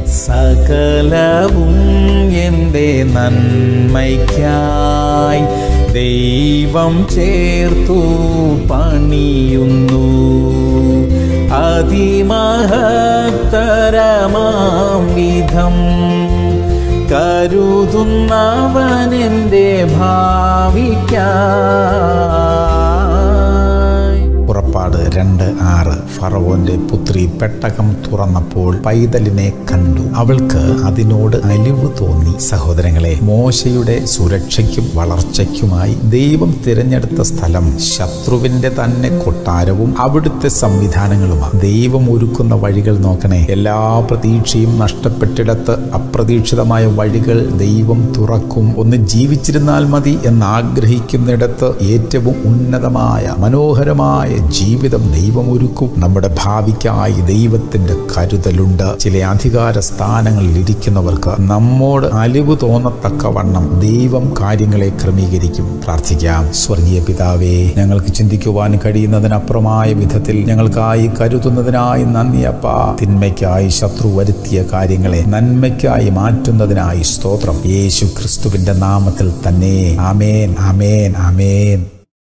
സകലവും എൻ്റെ നന്മയ്ക്കായി ദൈവം ചേർത്തു പണിയുന്നു അതിമഹത്തരമാം വിധം കരുതുന്നവനെൻ്റെ ഭാവിക്കായി പുറപ്പാട് രണ്ട് ആറ് ഫറവോന്റെ പുത്രി പെട്ടകം തുറന്നപ്പോൾ പൈതലിനെ കണ്ടു അവൾക്ക് അതിനോട് അലിവ് തോന്നി സഹോദരങ്ങളെ മോശയുടെ സുരക്ഷയ്ക്കും വളർച്ചയ്ക്കുമായി ദൈവം തിരഞ്ഞെടുത്ത സ്ഥലം ശത്രുവിന്റെ തന്നെ കൊട്ടാരവും അവിടുത്തെ സംവിധാനങ്ങളുമാണ് ദൈവം ഒരുക്കുന്ന വഴികൾ നോക്കണേ എല്ലാ പ്രതീക്ഷയും നഷ്ടപ്പെട്ടിടത്ത് അപ്രതീക്ഷിതമായ വഴികൾ ദൈവം തുറക്കും ഒന്ന് ജീവിച്ചിരുന്നാൽ മതി എന്ന് ആഗ്രഹിക്കുന്നിടത്ത് ഏറ്റവും ഉന്നതമായ മനോഹരമായ ജീവിതം ദൈവം ഒരുക്കും നമ്മുടെ ഭാവിക്കായി ദൈവത്തിന്റെ കരുതലുണ്ട് ചില അധികാര സ്ഥാനങ്ങളിൽ ഇരിക്കുന്നവർക്ക് നമ്മോട് അലിവ് തോന്നത്തക്കവണ്ണം ദൈവം കാര്യങ്ങളെ ക്രമീകരിക്കും പ്രാർത്ഥിക്കാം സ്വർഗീയ പിതാവേ ഞങ്ങൾക്ക് ചിന്തിക്കുവാൻ കഴിയുന്നതിനപ്പുറമായ വിധത്തിൽ ഞങ്ങൾക്കായി കരുതുന്നതിനായി നന്ദി അപ്പ തിന്മയ്ക്കായി ശത്രു വരുത്തിയ കാര്യങ്ങളെ നന്മയ്ക്കായി മാറ്റുന്നതിനായി സ്തോത്രം യേശു ക്രിസ്തുവിന്റെ നാമത്തിൽ തന്നെ ആമേൻ ആമേൻ ആമേൻ